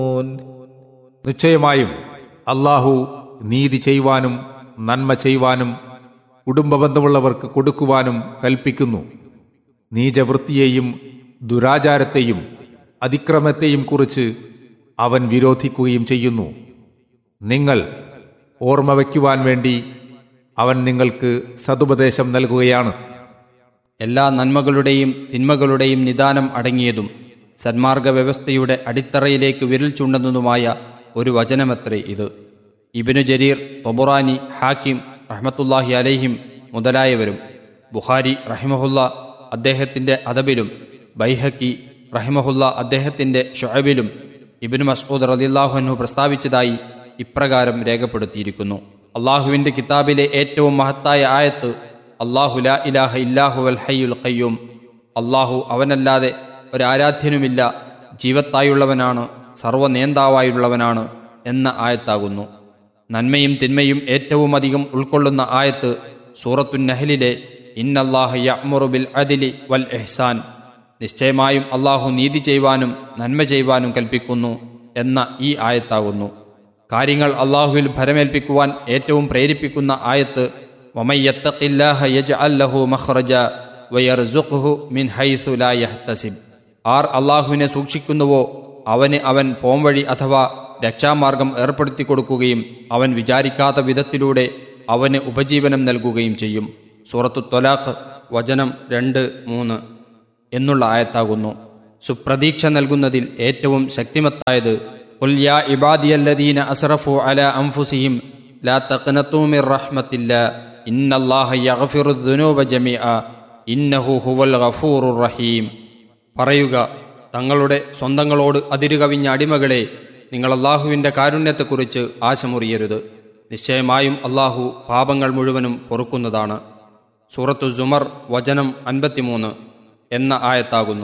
നിശ്ചയമായും അള്ളാഹു നീതി ചെയ്യുവാനും നന്മ ചെയ്യുവാനും കുടുംബബന്ധമുള്ളവർക്ക് കൊടുക്കുവാനും കൽപ്പിക്കുന്നു നീചവൃത്തിയെയും ദുരാചാരത്തെയും അതിക്രമത്തെയും കുറിച്ച് അവൻ വിരോധിക്കുകയും ചെയ്യുന്നു നിങ്ങൾ ഓർമ്മ വയ്ക്കുവാൻ വേണ്ടി അവൻ നിങ്ങൾക്ക് സതുപദേശം നൽകുകയാണ് എല്ലാ നന്മകളുടെയും തിന്മകളുടെയും നിദാനം അടങ്ങിയതും സന്മാർഗ വ്യവസ്ഥയുടെ അടിത്തറയിലേക്ക് വിരൽ ചൂണ്ടുന്നതുമായ ഒരു വചനമത്രേ ഇത് ഇബിനു ജരീർ തൊബുറാനി ഹാക്കിം റഹ്മത്തുല്ലാഹി അലൈഹിം മുതലായവരും ബുഖാരി റഹിമഹുല്ല അദ്ദേഹത്തിൻ്റെ അദബിലും ബൈഹക്കി റഹിമഹുല്ല അദ്ദേഹത്തിൻ്റെ ഷൊഹബിലും ഇബിന് മസ്ഊദ് റലില്ലാഹുനു പ്രസ്താവിച്ചതായി ഇപ്രകാരം രേഖപ്പെടുത്തിയിരിക്കുന്നു അള്ളാഹുവിൻ്റെ കിതാബിലെ ഏറ്റവും മഹത്തായ ആയത്ത് അള്ളാഹു ലാ ഇലാഹ ഇല്ലാഹു അൽ ഹയ്യുൽ ഖയ്യൂം അള്ളാഹു അവനല്ലാതെ ഒരാരാധ്യനുമില്ല ജീവത്തായുള്ളവനാണ് സർവനേന്താവായുള്ളവനാണ് എന്ന ആയത്താകുന്നു നന്മയും തിന്മയും ഏറ്റവും അധികം ഉൾക്കൊള്ളുന്ന ആയത്ത് സൂറത്തുൻ നഹലിലെ ഇന്നല്ലാഹ യഅ്മുറു ബിൽ അദിലി വൽ എഹ്സാൻ നിശ്ചയമായും അള്ളാഹു നീതി ചെയ്യുവാനും നന്മ ചെയ്യുവാനും കൽപ്പിക്കുന്നു എന്ന ഈ ആയത്താകുന്നു കാര്യങ്ങൾ അള്ളാഹുവിൽ ഭരമേൽപ്പിക്കുവാൻ ഏറ്റവും പ്രേരിപ്പിക്കുന്ന ആയത്ത് വമയ്യത്തഖില്ലാഹ യജ്അൽ ലഹു മഖ്റജ വയർസുഖ്ഹു മിൻ ഹൈസു ലാ യഹ്തസിബ് ആർ അള്ളാഹുവിനെ സൂക്ഷിക്കുന്നുവോ അവന് അവൻ പോംവഴി അഥവാ രക്ഷാമാർഗം ഏർപ്പെടുത്തി കൊടുക്കുകയും അവൻ വിചാരിക്കാത്ത വിധത്തിലൂടെ അവന് ഉപജീവനം നൽകുകയും ചെയ്യും സൂറത്തു ത്വലാഖ് വചനം രണ്ട് മൂന്ന് എന്നുള്ള ആയത്താകുന്നു സുപ്രതീക്ഷ നൽകുന്നതിൽ ഏറ്റവും ശക്തിമത്തായത് "ഖുൽ യാ ഇബാദിയല്ലദീന അസ്റഫു അല അൻഫുസിഹിം ലാ തഖ്നതൂ മിർ റഹ്മത്തില്ല ഇന്നല്ലാഹ യഗ്ഫിറു ദുനൂബ ജമീഅ ഇന്നഹു ഹുവൽ ഗഫൂറുർ റഹീം പറയുക തങ്ങളുടെ സ്വന്തങ്ങളോട് അതിരുകവിഞ്ഞ അടിമകളെ നിങ്ങൾ അള്ളാഹുവിൻ്റെ കാരുണ്യത്തെക്കുറിച്ച് ആശമുറിയരുത് നിശ്ചയമായും അള്ളാഹു പാപങ്ങൾ മുഴുവനും പൊറുക്കുന്നതാണ് സൂറത്തു സുമർ വചനം അൻപത്തിമൂന്ന് എന്ന ആയത്താകുന്നു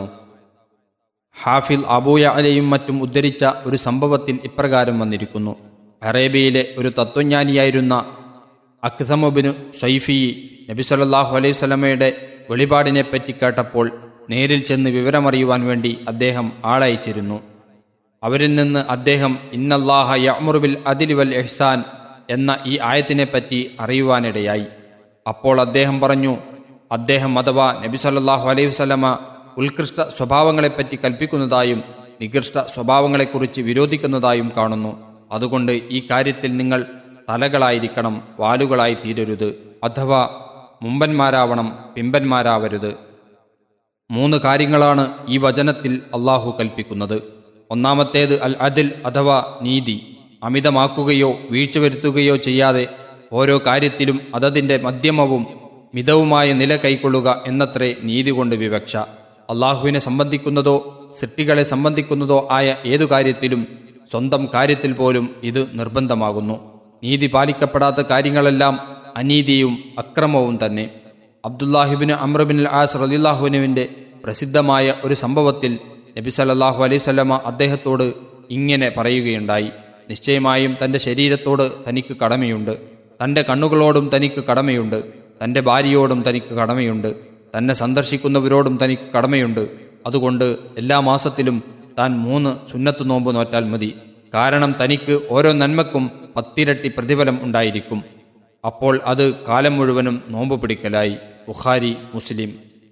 ഹാഫിൽ അബൂയ അലയും മറ്റും ഉദ്ധരിച്ച ഒരു സംഭവത്തിൽ ഇപ്രകാരം വന്നിരിക്കുന്നു അറേബ്യയിലെ ഒരു തത്വജ്ഞാനിയായിരുന്ന അക്സമുബിനു സൈഫി നബി സല്ലല്ലാഹു അലൈഹി സ്വലമയുടെ വെളിപാടിനെപ്പറ്റി കേട്ടപ്പോൾ നേരിൽ ചെന്ന് വിവരമറിയുവാൻ വേണ്ടി അദ്ദേഹം ആളയച്ചിരുന്നു അവരിൽ നിന്ന് അദ്ദേഹം ഇന്നല്ലാഹ യഅ്മുറുബിൽ അദിലി വൽ എഹ്സാൻ എന്ന ഈ ആയത്തിനെപ്പറ്റി അറിയുവാനിടയായി അപ്പോൾ അദ്ദേഹം പറഞ്ഞു അദ്ദേഹം അഥവാ നബി സല്ലല്ലാഹു അലൈഹി വസല്ലമ ഉത്കൃഷ്ട സ്വഭാവങ്ങളെപ്പറ്റി കൽപ്പിക്കുന്നതായും നികൃഷ്ട സ്വഭാവങ്ങളെക്കുറിച്ച് വിരോധിക്കുന്നതായും കാണുന്നു അതുകൊണ്ട് ഈ കാര്യത്തിൽ നിങ്ങൾ തലകളായിരിക്കണം വാലുകളായി തീരരുത് അഥവാ മുമ്പന്മാരാവണം പിമ്പന്മാരാവരുത് മൂന്ന് കാര്യങ്ങളാണ് ഈ വചനത്തിൽ അള്ളാഹു കൽപ്പിക്കുന്നത് ഒന്നാമത്തേത് അൽ അദിൽ അഥവാ നീതി അമിതമാക്കുകയോ വീഴ്ച വരുത്തുകയോ ചെയ്യാതെ ഓരോ കാര്യത്തിലും അതതിൻ്റെ മധ്യമവും മിതവുമായ നില കൈക്കൊള്ളുക എന്നത്രേ നീതി കൊണ്ട് വിവക്ഷ അള്ളാഹുവിനെ സംബന്ധിക്കുന്നതോ സൃഷ്ടികളെ സംബന്ധിക്കുന്നതോ ആയ ഏതു കാര്യത്തിലും സ്വന്തം കാര്യത്തിൽ പോലും ഇത് നിർബന്ധമാകുന്നു നീതി പാലിക്കപ്പെടാത്ത കാര്യങ്ങളെല്ലാം അനീതിയും അക്രമവും തന്നെ അബ്ദുല്ലാഹിബിന് അമ്രബിൻ ആസ് റലില്ലാഹുവിനുവിൻ്റെ പ്രസിദ്ധമായ ഒരു സംഭവത്തിൽ നബി സല്ലല്ലാഹു അലൈഹി സ്വലമ അദ്ദേഹത്തോട് ഇങ്ങനെ പറയുകയുണ്ടായി നിശ്ചയമായും തൻ്റെ ശരീരത്തോട് തനിക്ക് കടമയുണ്ട് തൻ്റെ കണ്ണുകളോടും തനിക്ക് കടമയുണ്ട് തൻ്റെ ഭാര്യയോടും തനിക്ക് കടമയുണ്ട് തന്നെ സന്ദർശിക്കുന്നവരോടും തനിക്ക് കടമയുണ്ട് അതുകൊണ്ട് എല്ലാ മാസത്തിലും താൻ മൂന്ന് സുന്നത്ത് നോമ്പ് നോറ്റാൽ മതി കാരണം തനിക്ക് ഓരോ നന്മക്കും പത്തിരട്ടി പ്രതിഫലം ഉണ്ടായിരിക്കും അപ്പോൾ അത് കാലം മുഴുവനും നോമ്പ് പിടിക്കലായി ബുഖാരി മുസ്ലിം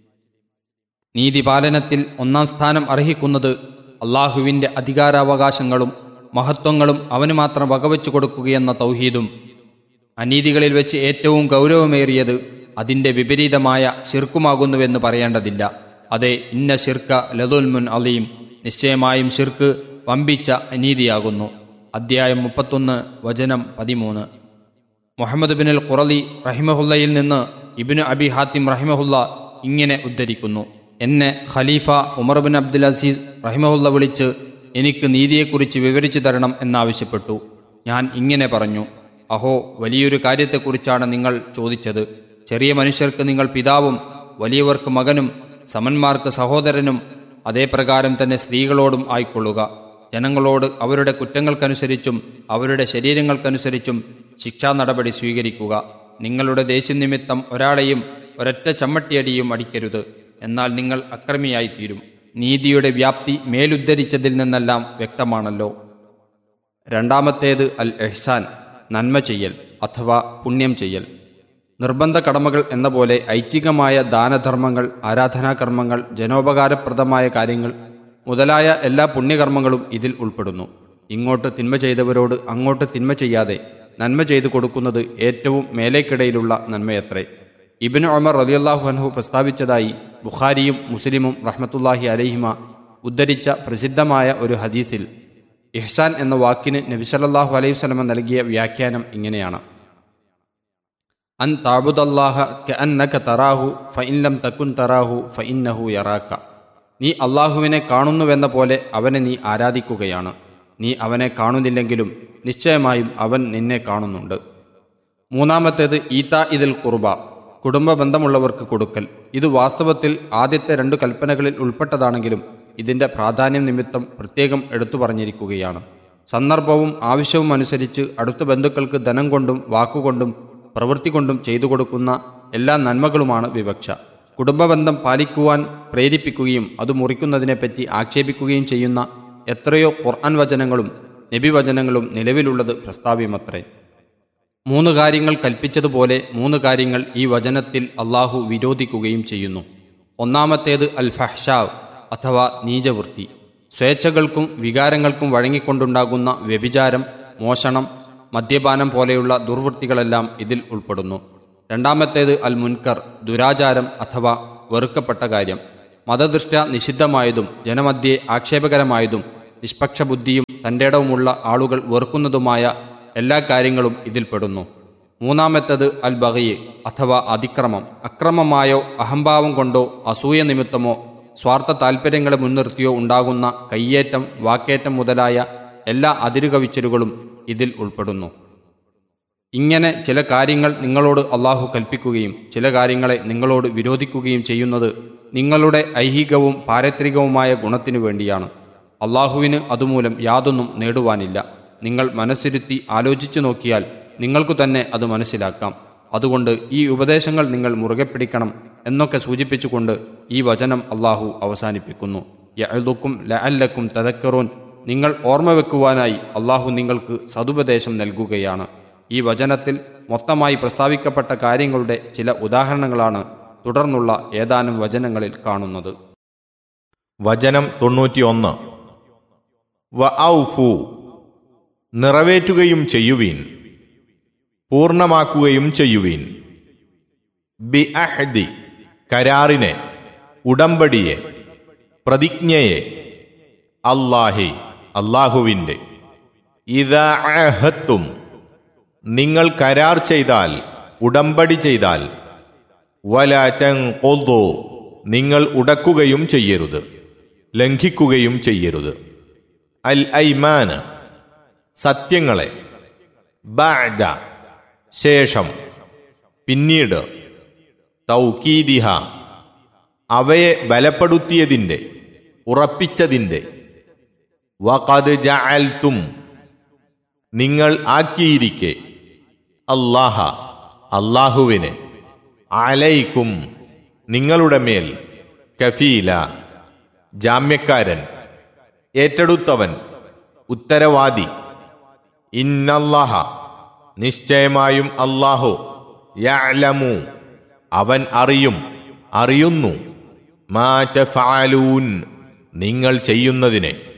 നീതിപാലനത്തിൽ ഒന്നാം സ്ഥാനം അർഹിക്കുന്നത് അള്ളാഹുവിൻ്റെ അധികാരാവകാശങ്ങളും മഹത്വങ്ങളും അവന് മാത്രം വകവെച്ചു കൊടുക്കുകയെന്ന തൗഹീദും അനീതികളിൽ വെച്ച് ഏറ്റവും ഗൗരവമേറിയത് അതിൻ്റെ വിപരീതമായ ശിർക്കുമാകുന്നുവെന്ന് പറയേണ്ടതില്ല അതെ ഇന്ന ശിർക്ക ലതുൽമുൻ അലീം നിശ്ചയമായും ശിർക്ക് വമ്പിച്ച അനീതിയാകുന്നു അദ്ധ്യായം മുപ്പത്തൊന്ന് വചനം പതിമൂന്ന് മുഹമ്മദ് ബിൻ അൽ ഖുറലി റഹിമഹുല്ലയിൽ നിന്ന് ഇബിന് അബി ഹാത്തിം റഹിമഹുല്ല ഇങ്ങനെ ഉദ്ധരിക്കുന്നു എന്നെ Khalifa Umar bin Abdul Aziz റഹിമഹുല്ല വിളിച്ച് എനിക്ക് നീതിയെക്കുറിച്ച് വിവരിച്ചു തരണം എന്നാവശ്യപ്പെട്ടു ഞാൻ ഇങ്ങനെ പറഞ്ഞു അഹോ വലിയൊരു കാര്യത്തെക്കുറിച്ചാണ് നിങ്ങൾ ചോദിച്ചത് ചെറിയ മനുഷ്യർക്ക് നിങ്ങൾ പിതാവും വലിയവർക്ക് മകനും സമന്മാർക്ക് സഹോദരനും അതേ പ്രകാരം തന്നെ സ്ത്രീകളോടും ആയിക്കൊള്ളുക ജനങ്ങളോട് അവരുടെ കുറ്റങ്ങൾക്കനുസരിച്ചും അവരുടെ ശരീരങ്ങൾക്കനുസരിച്ചും ശിക്ഷാ നടപടി സ്വീകരിക്കുക നിങ്ങളുടെ ദേഷ്യനിമിത്തം ഒരാളെയും ഒരൊറ്റ ചമ്മട്ടിയടിയും അടിക്കരുത് എന്നാൽ നിങ്ങൾ അക്രമിയായിത്തീരും നീതിയുടെ വ്യാപ്തി മേലുദ്ധരിച്ചതിൽ നിന്നെല്ലാം വ്യക്തമാണല്ലോ രണ്ടാമത്തേത് അൽ എഹ്സാൻ നന്മ ചെയ്യൽ അഥവാ പുണ്യം ചെയ്യൽ നിർബന്ധ കടമകൾ എന്ന പോലെ ഐച്ഛികമായ ദാനധർമ്മങ്ങൾ ആരാധനാകർമ്മങ്ങൾ ജനോപകാരപ്രദമായ കാര്യങ്ങൾ മുതലായ എല്ലാ പുണ്യകർമ്മങ്ങളും ഇതിൽ ഉൾപ്പെടുന്നു ഇങ്ങോട്ട് തിന്മ ചെയ്തവരോട് അങ്ങോട്ട് തിന്മ ചെയ്യാതെ നന്മ ചെയ്തു കൊടുക്കുന്നത് ഏറ്റവും മേലേക്കിടയിലുള്ള നന്മയത്രേ ഇബിന് ഒമർ റലിയല്ലാഹു അൻഹു പ്രസ്താവിച്ചതായി ബുഖാരിയും മുസ്ലിമും റഹ്മത്തുല്ലാഹി അലഹിമ ഉദ്ധരിച്ച പ്രസിദ്ധമായ ഒരു ഹദീസിൽ ഇഹ്സാൻ എന്ന വാക്കിന് നബിസല്ലാഹു അലൈഹി സ്വലമ നൽകിയ വ്യാഖ്യാനം ഇങ്ങനെയാണ് അൻ താബുദല്ലാഹ കഅന്നക തറാഹു ഫഇൻലം തക്കുൻ തറാഹു ഫഇന്നഹു യറാക്ക നീ അള്ളാഹുവിനെ കാണുന്നുവെന്ന പോലെ അവനെ നീ ആരാധിക്കുകയാണ് നീ അവനെ കാണുന്നില്ലെങ്കിലും നിശ്ചയമായും അവൻ നിന്നെ കാണുന്നുണ്ട് മൂന്നാമത്തേത് ഈത്ത ഇതിൽ കുർബ കുടുംബ ബന്ധമുള്ളവർക്ക് കൊടുക്കൽ ഇത് വാസ്തവത്തിൽ ആദ്യത്തെ രണ്ടു കൽപ്പനകളിൽ ഉൾപ്പെട്ടതാണെങ്കിലും ഇതിൻ്റെ പ്രാധാന്യം നിമിത്തം പ്രത്യേകം എടുത്തു പറഞ്ഞിരിക്കുകയാണ് സന്ദർഭവും ആവശ്യവും അനുസരിച്ച് അടുത്ത ബന്ധുക്കൾക്ക് ധനം കൊണ്ടും വാക്കുകൊണ്ടും പ്രവൃത്തി കൊണ്ടും ചെയ്തു കൊടുക്കുന്ന എല്ലാ നന്മകളുമാണ് വിവക്ഷ കുടുംബബന്ധം പാലിക്കുവാൻ പ്രേരിപ്പിക്കുകയും അത് മുറിക്കുന്നതിനെപ്പറ്റി ആക്ഷേപിക്കുകയും ചെയ്യുന്ന എത്രയോ ഖുർആൻ വചനങ്ങളും നബി വചനങ്ങളും നിലവിലുള്ളത് പ്രസ്താവ്യമത്രേ മൂന്ന് കാര്യങ്ങൾ കൽപ്പിച്ചതുപോലെ മൂന്ന് കാര്യങ്ങൾ ഈ വചനത്തിൽ അള്ളാഹു വിരോധിക്കുകയും ചെയ്യുന്നു ഒന്നാമത്തേത് അൽ ഫഹ്ഷാവ് അഥവാ നീചവൃത്തി സ്വേച്ഛകൾക്കും വികാരങ്ങൾക്കും വഴങ്ങിക്കൊണ്ടുണ്ടാകുന്ന വ്യഭിചാരം മോഷണം മദ്യപാനം പോലെയുള്ള ദുർവൃത്തികളെല്ലാം ഇതിൽ ഉൾപ്പെടുന്നു രണ്ടാമത്തേത് അൽ മുൻകർ ദുരാചാരം അഥവാ വെറുക്കപ്പെട്ട കാര്യം മതദൃഷ്ട നിഷിദ്ധമായതും ജനമധ്യേ ആക്ഷേപകരമായതും നിഷ്പക്ഷ ബുദ്ധിയും തൻ്റെടവുമുള്ള ആളുകൾ വെറുക്കുന്നതുമായ എല്ലാ കാര്യങ്ങളും ഇതിൽപ്പെടുന്നു മൂന്നാമത്തേത് അൽ ബഹയ് അഥവാ അതിക്രമം അക്രമമായോ അഹംഭാവം കൊണ്ടോ അസൂയ നിമിത്തമോ സ്വാർത്ഥ താൽപ്പര്യങ്ങളെ മുൻനിർത്തിയോ ഉണ്ടാകുന്ന കയ്യേറ്റം വാക്കേറ്റം മുതലായ എല്ലാ അതിരുകവിച്ചലുകളും ഇതിൽ ഉൾപ്പെടുന്നു ഇങ്ങനെ ചില കാര്യങ്ങൾ നിങ്ങളോട് അള്ളാഹു കൽപ്പിക്കുകയും ചില കാര്യങ്ങളെ നിങ്ങളോട് വിരോധിക്കുകയും ചെയ്യുന്നത് നിങ്ങളുടെ ഐഹികവും പാരത്രികവുമായ ഗുണത്തിനു വേണ്ടിയാണ് അള്ളാഹുവിന് അതുമൂലം യാതൊന്നും നേടുവാനില്ല നിങ്ങൾ മനസ്സിരുത്തി ആലോചിച്ചു നോക്കിയാൽ നിങ്ങൾക്കു തന്നെ അത് മനസ്സിലാക്കാം അതുകൊണ്ട് ഈ ഉപദേശങ്ങൾ നിങ്ങൾ മുറുകെ പിടിക്കണം എന്നൊക്കെ സൂചിപ്പിച്ചുകൊണ്ട് ഈ വചനം അള്ളാഹു അവസാനിപ്പിക്കുന്നു യഅ്ദുക്കും ലഅല്ലക്കും തദക്കറൂൻ നിങ്ങൾ ഓർമ്മ വെക്കുവാനായി അള്ളാഹു നിങ്ങൾക്ക് സതുപദേശം നൽകുകയാണ് ഈ വചനത്തിൽ മൊത്തമായി പ്രസ്താവിക്കപ്പെട്ട കാര്യങ്ങളുടെ ചില ഉദാഹരണങ്ങളാണ് തുടർന്നുള്ള ഏതാനും വചനങ്ങളിൽ കാണുന്നത് വചനം തൊണ്ണൂറ്റിയൊന്ന് വ ഔഫു നിറവേറ്റുകയും ചെയ്യുവീൻ പൂർണ്ണമാക്കുകയും ചെയ്യുവീൻ ബി അഹ്ദി കരാറിനെ ഉടമ്പടിയെ പ്രതിജ്ഞയെ അല്ലാഹി അള്ളാഹുവിൻ്റെ ഇതാ അഹത്തും നിങ്ങൾ കരാർ ചെയ്താൽ ഉടമ്പടി ചെയ്താൽ വലാറ്റം കൊന്തോ നിങ്ങൾ ഉടക്കുകയും ചെയ്യരുത് ലംഘിക്കുകയും ചെയ്യരുത് അൽ ഐമാന് സത്യങ്ങളെ ബാഡ ശേഷം പിന്നീട് തൗക്കീദിഹ അവയെ ബലപ്പെടുത്തിയതിൻ്റെ ഉറപ്പിച്ചതിൻ്റെ വഖദ് ജഅൽതും നിങ്ങൾ ആക്കിയിരിക്കെ അല്ലാഹ അല്ലാഹുവിനെ അലൈക്കും നിങ്ങളുടെ മേൽ കഫീല ജാമ്യക്കാരൻ ഏറ്റെടുത്തവൻ ഉത്തരവാദി ഇന്നല്ലാഹ നിശ്ചയമായും അല്ലാഹു യഅലമു അവൻ അറിയും അറിയുന്നു മാ തഫഅലൂൻ നിങ്ങൾ ചെയ്യുന്നതിനെ